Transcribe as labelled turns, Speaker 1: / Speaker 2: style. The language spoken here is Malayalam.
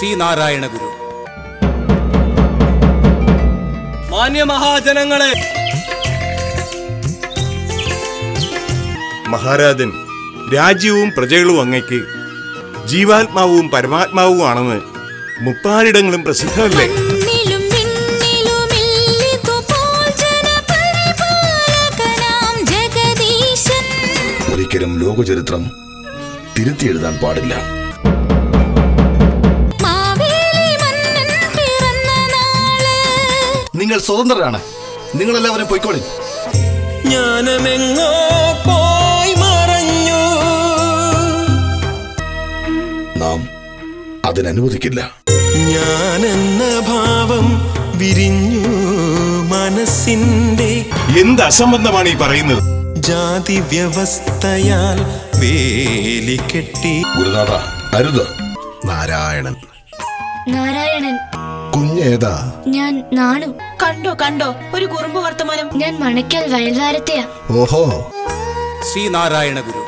Speaker 1: ശ്രീനാരായണ ഗുരു
Speaker 2: മാന്യമഹാജനങ്ങളെ
Speaker 3: മഹാരാജൻ രാജ്യവും പ്രജകളും അങ്ങയ്ക്ക് ജീവാത്മാവും പരമാത്മാവുമാണെന്ന് മുപ്പാരിടങ്ങളും പ്രസിദ്ധമല്ലേ
Speaker 4: മണ്ണിലും വിണ്ണിലുമില്ലിതുപോൽ ജനപരിപാലകനാം ജഗദീശൻ
Speaker 5: ഒരിക്കലും ലോകചരിത്രം തിരുത്തി എഴുതാൻ പാടില്ല
Speaker 4: മാവേലി മന്നൻ പിറന്ന നാള്
Speaker 5: നിങ്ങൾ സ്വതന്ത്രരാണ് നിങ്ങളെല്ലാവരും പൊയ്ക്കോളി
Speaker 2: ജ്ഞാനമെങ്ങോ പോയി മറഞ്ഞു
Speaker 5: നാം അതിനനുവദിക്കില്ല
Speaker 2: ഞാനെന്ന ഭാവം വിരിഞ്ഞു മനസ്സിന്റെ
Speaker 3: എന്ത് അസംബന്ധമാണ് ഈ പറയുന്നത്
Speaker 2: ജാതി വ്യവസ്ഥയാൽ വേലി കെട്ടി
Speaker 5: ഗുരുനാഥ അരുത്
Speaker 3: നാരായണൻ
Speaker 4: നാരായണൻ
Speaker 5: കുഞ്ഞേതാ
Speaker 4: ഞാൻ നാണു
Speaker 6: കണ്ടോ കണ്ടോ ഒരു കുറുമ്പ് വർത്തമാനം
Speaker 4: ഞാൻ മണക്കൽ വയൽവാരത്തെയാ
Speaker 5: ഓഹോ
Speaker 1: ശ്രീനാരായണ ഗുരു